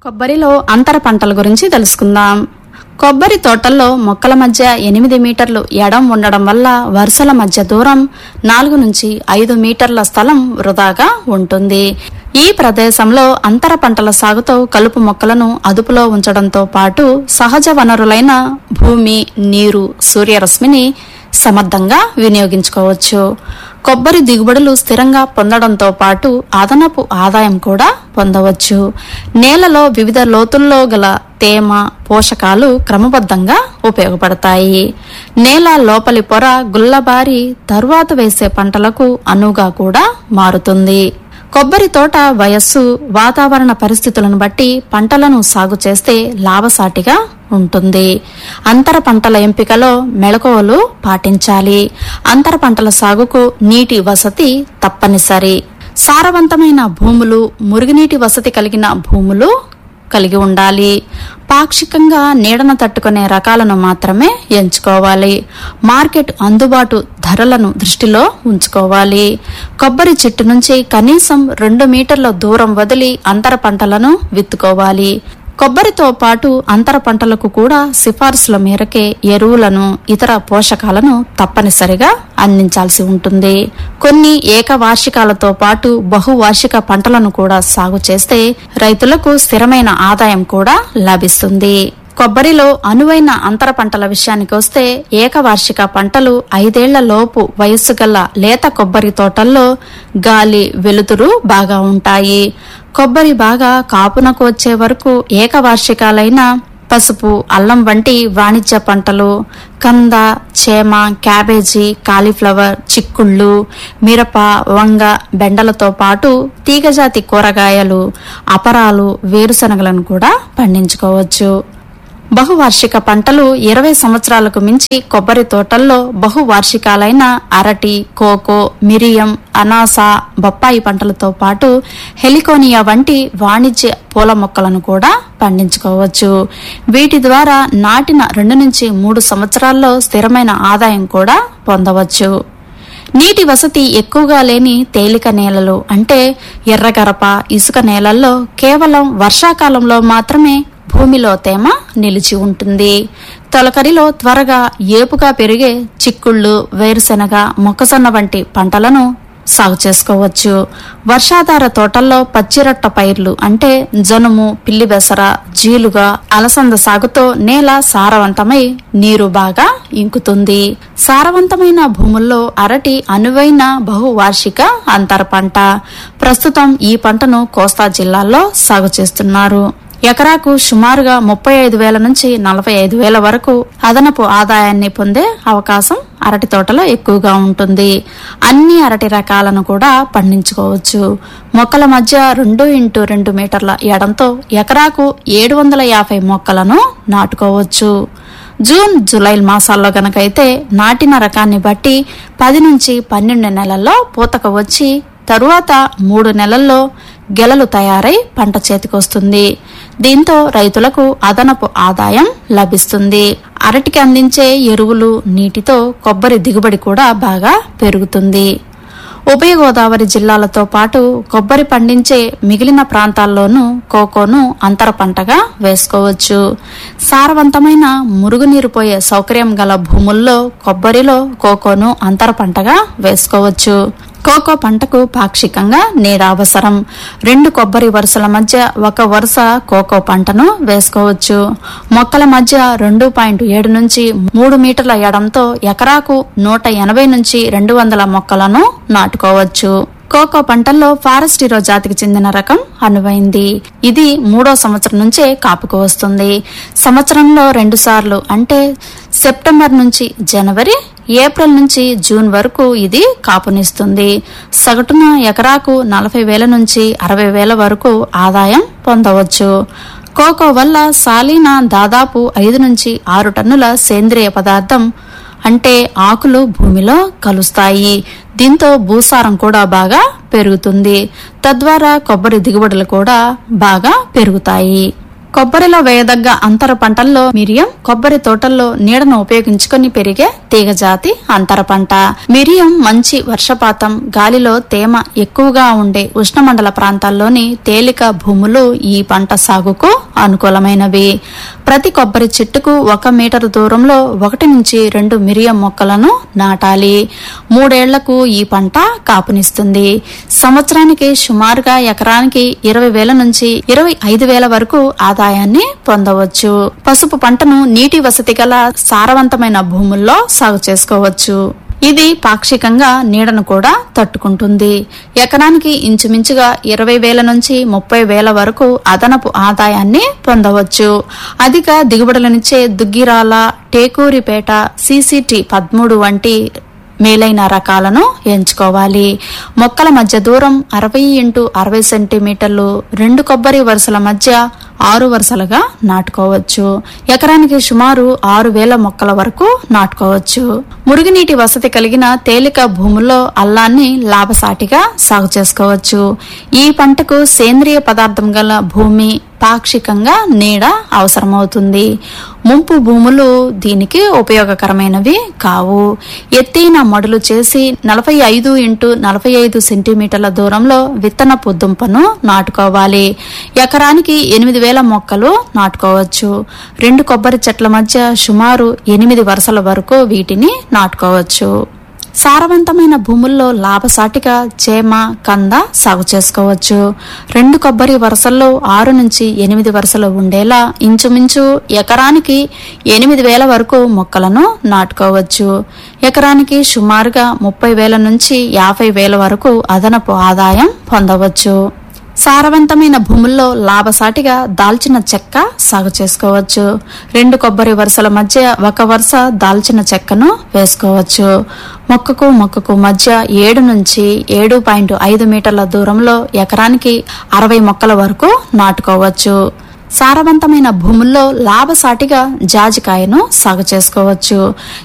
కొబ్బరిలో అంతర పంటల గురించి తెలుసుకుందాం కొబ్బరి తోటల్లో మొక్కల మధ్య ఎనిమిది మీటర్లు ఎడం ఉండడం వల్ల వరుసల మధ్య దూరం నాలుగు నుంచి ఐదు మీటర్ల స్థలం వృధాగా ఉంటుంది ఈ ప్రదేశంలో అంతర పంటల సాగుతో కలుపు మొక్కలను అదుపులో ఉంచడంతో పాటు సహజ వనరులైన భూమి నీరు సూర్యరశ్మిని సమర్థంగా వినియోగించుకోవచ్చు కొబ్బరి దిగుబడులు స్థిరంగా పొందడంతో పాటు అదనపు ఆదాయం కూడా పొందవచ్చు నేలలో వివిధ లోతుల్లో గల తేమ పోషకాలు క్రమబద్ధంగా ఉపయోగపడతాయి నేల లోపలి పొర గుల్లబారి తరువాత వేసే పంటలకు అనువుగా కూడా మారుతుంది కొబ్బరి తోట వయస్సు వాతావరణ పరిస్థితులను బట్టి పంటలను సాగు చేస్తే లాభసాటిగా ఉంటుంది అంతర పంటల ఎంపికలో మెళకువలు పాటించాలి అంతర పంటల సాగుకు నీటి వసతి తప్పనిసరి సారవంతమైన భూములు మురుగునీటి వసతి కలిగిన భూములు కలిగి ఉండాలి పాక్షికంగా నీడను తట్టుకునే రకాలను మాత్రమే ఎంచుకోవాలి మార్కెట్ అందుబాటు ధరలను దృష్టిలో ఉంచుకోవాలి కొబ్బరి చెట్టు నుంచి కనీసం రెండు మీటర్ల దూరం వదిలి అంతర పంటలను విత్తుకోవాలి కొబ్బరితో పాటు అంతర పంటలకు కూడా సిఫార్సుల మేరకే ఎరువులను ఇతర పోషకాలను తప్పనిసరిగా అందించాల్సి ఉంటుంది కొన్ని ఏకవార్షికాలతో పాటు బహువార్షిక పంటలను కూడా సాగు చేస్తే రైతులకు స్థిరమైన ఆదాయం కూడా లభిస్తుంది కొబ్బరిలో అనువైన అంతర పంటల విషయానికి వస్తే ఏకవార్షిక పంటలు ఐదేళ్ల లోపు వయస్సు గల లేత కొబ్బరి తోటల్లో గాలి వెలుతురు బాగా ఉంటాయి కొబ్బరి బాగా కాపునకు వచ్చే వరకు ఏకవార్షికాలైన పసుపు అల్లం వంటి వాణిజ్య పంటలు కంద చేమ క్యాబేజీ కాలీఫ్లవర్ చిక్కుళ్ళు మిరప వంగ బెండలతో పాటు తీగజాతి కూరగాయలు అపరాలు వేరుశనగలను కూడా పండించుకోవచ్చు బహువార్షిక పంటలు ఇరవై సంవత్సరాలకు మించి కొబ్బరి తోటల్లో బహువార్షికాలైన అరటి కోకో మిరియం అనాస బొప్పాయి పంటలతో పాటు హెలికోనియా వంటి వాణిజ్య పూల మొక్కలను కూడా పండించుకోవచ్చు వీటి ద్వారా నాటిన రెండు నుంచి మూడు సంవత్సరాల్లో స్థిరమైన ఆదాయం కూడా పొందవచ్చు నీటి వసతి ఎక్కువగా లేని తేలిక నేలలు అంటే ఎర్రగరప ఇసుక నేలల్లో కేవలం వర్షాకాలంలో మాత్రమే భూమిలో తేమ నిలిచి ఉంటుంది తొలకరిలో త్వరగా ఏపుగా పెరిగే చిక్కుళ్ళు వేరుశెనగ మొక్కజొన్న వంటి పంటలను సాగు చేసుకోవచ్చు వర్షాధార తోటల్లో పచ్చిరొట్ట పైర్లు అంటే జనుము పిల్లి బెసర జీలుగా అలసంద సాగుతో నేల సారవంతమై నీరు బాగా ఇంకుతుంది సారవంతమైన భూముల్లో అరటి అనువైన బహువార్షిక అంతర పంట ప్రస్తుతం ఈ పంటను కోస్తా జిల్లాల్లో సాగు చేస్తున్నారు ఎకరాకు సుమారుగా ముప్పై ఐదు వేల నుంచి నలభై ఐదు వేల వరకు అదనపు ఆదాయాన్ని పొందే అవకాశం అరటి తోటలో ఎక్కువగా ఉంటుంది అన్ని అరటి రకాలను కూడా పండించుకోవచ్చు మొక్కల మధ్య రెండు ఇంటూ రెండు మీటర్ల ఎడంతో ఎకరాకు ఏడు వందల యాభై మొక్కలను నాటుకోవచ్చు జూన్ జూలై మాసాల్లో గనకైతే నాటిన రకాన్ని బట్టి పది నుంచి పన్నెండు నెలల్లో పూతక వచ్చి తరువాత మూడు నెలల్లో గెలలు తయారై పంట చేతికొస్తుంది దీంతో రైతులకు అదనపు ఆదాయం లభిస్తుంది అరటికి అందించే ఎరువులు నీటితో కొబ్బరి దిగుబడి కూడా బాగా పెరుగుతుంది ఉభయ గోదావరి జిల్లాలతో పాటు కొబ్బరి పండించే మిగిలిన ప్రాంతాల్లోనూ కోకోను అంతర పంటగా వేసుకోవచ్చు సారవంతమైన మురుగునీరు పోయే సౌకర్యం గల భూముల్లో కొబ్బరిలో కోకోను అంతర పంటగా వేసుకోవచ్చు కోకో పంటకు పాక్షికంగా నీడ అవసరం రెండు కొబ్బరి వరుసల మధ్య ఒక వరుస కోకో పంటను వేసుకోవచ్చు మొక్కల మధ్య రెండు పాయింట్ ఏడు నుంచి మూడు మీటర్ల ఎడంతో ఎకరాకు నూట ఎనభై నుంచి రెండు వందల మొక్కలను నాటుకోవచ్చు కోకో పంటల్లో ఫారెస్టిరో జాతికి చెందిన రకం అనువైంది ఇది మూడో సంవత్సరం నుంచే కాపుకు వస్తుంది సంవత్సరంలో రెండు సార్లు అంటే సెప్టెంబర్ నుంచి జనవరి ఏప్రిల్ నుంచి జూన్ వరకు ఇది కాపునిస్తుంది సగటున ఎకరాకు నలభై వేల నుంచి అరవై వేల వరకు ఆదాయం పొందవచ్చు కోకో వల్ల సాలీనా దాదాపు ఐదు నుంచి ఆరు టన్నుల సేంద్రియ పదార్థం అంటే ఆకులు భూమిలో కలుస్తాయి దీంతో భూసారం కూడా బాగా పెరుగుతుంది తద్వారా కొబ్బరి దిగుబడులు కూడా బాగా పెరుగుతాయి కొబ్బరిలో వేయదగ్గ అంతర పంటల్లో మిరియం కొబ్బరి తోటల్లో నీడను ఉపయోగించుకొని పెరిగే తీగజాతి అంతర పంట మిరియం మంచి వర్షపాతం గాలిలో తేమ ఎక్కువగా ఉండే ఉష్ణమండల ప్రాంతాల్లోని తేలిక భూములు ఈ పంట సాగుకు అనుకూలమైనవి ప్రతి కొబ్బరి చెట్టుకు ఒక మీటరు దూరంలో ఒకటి నుంచి రెండు మిరియం మొక్కలను నాటాలి మూడేళ్లకు ఈ పంట కాపునిస్తుంది సంవత్సరానికి సుమారుగా ఎకరానికి ఇరవై వేల నుంచి ఇరవై ఐదు వేల వరకు ఆదాయాన్ని పొందవచ్చు పసుపు పంటను నీటి వసతి గల సారవంతమైన భూముల్లో సాగు చేసుకోవచ్చు ఇది పాక్షికంగా నీడను కూడా తట్టుకుంటుంది ఎకరానికి ఇంచుమించుగా ఇరవై వేల నుంచి ముప్పై వేల వరకు అదనపు ఆదాయాన్ని పొందవచ్చు అధిక దిగుబడులనిచ్చే దుగ్గిరాల టేకూరిపేట సీసీటీ పదమూడు వంటి మేలైన రకాలను ఎంచుకోవాలి మొక్కల మధ్య దూరం అరవై ఇంటూ అరవై సెంటీమీటర్లు రెండు కొబ్బరి వరుసల మధ్య ఆరు వరుసలుగా నాటుకోవచ్చు ఎకరానికి సుమారు ఆరు వేల మొక్కల వరకు నాటుకోవచ్చు మురుగునీటి వసతి కలిగిన తేలిక భూముల్లో అల్లాన్ని లాభసాటిగా సాగు చేసుకోవచ్చు ఈ పంటకు సేంద్రియ పదార్థం గల భూమి పాక్షికంగా నీడ అవసరమవుతుంది ముంపు భూములు దీనికి ఉపయోగకరమైనవి కావు ఎత్తైన మడులు చేసి నలభై ఐదు ఇంటూ నలభై ఐదు సెంటీమీటర్ల దూరంలో విత్తనపు దుంపను నాటుకోవాలి ఎకరానికి ఎనిమిది వేల మొక్కలు నాటుకోవచ్చు రెండు కొబ్బరి చెట్ల మధ్య సుమారు ఎనిమిది వరుసల వరకు వీటిని నాటుకోవచ్చు సారవంతమైన భూముల్లో లాభసాటిగా చేమ కంద సాగు చేసుకోవచ్చు రెండు కొబ్బరి వరుసల్లో ఆరు నుంచి ఎనిమిది వరుసలు ఉండేలా ఇంచుమించు ఎకరానికి ఎనిమిది వేల వరకు మొక్కలను నాటుకోవచ్చు ఎకరానికి సుమారుగా ముప్పై వేల నుంచి యాభై వేల వరకు అదనపు ఆదాయం పొందవచ్చు సారవంతమైన భూముల్లో లాభసాటిగా దాల్చిన చెక్క సాగు చేసుకోవచ్చు రెండు కొబ్బరి వరుసల మధ్య ఒక వరుస దాల్చిన చెక్కను వేసుకోవచ్చు మొక్కకు మొక్కకు మధ్య ఏడు నుంచి ఏడు పాయింట్ ఐదు మీటర్ల దూరంలో ఎకరానికి అరవై మొక్కల వరకు నాటుకోవచ్చు సారవంతమైన భూముల్లో లాభసాటిగా జాజికాయను సాగు చేసుకోవచ్చు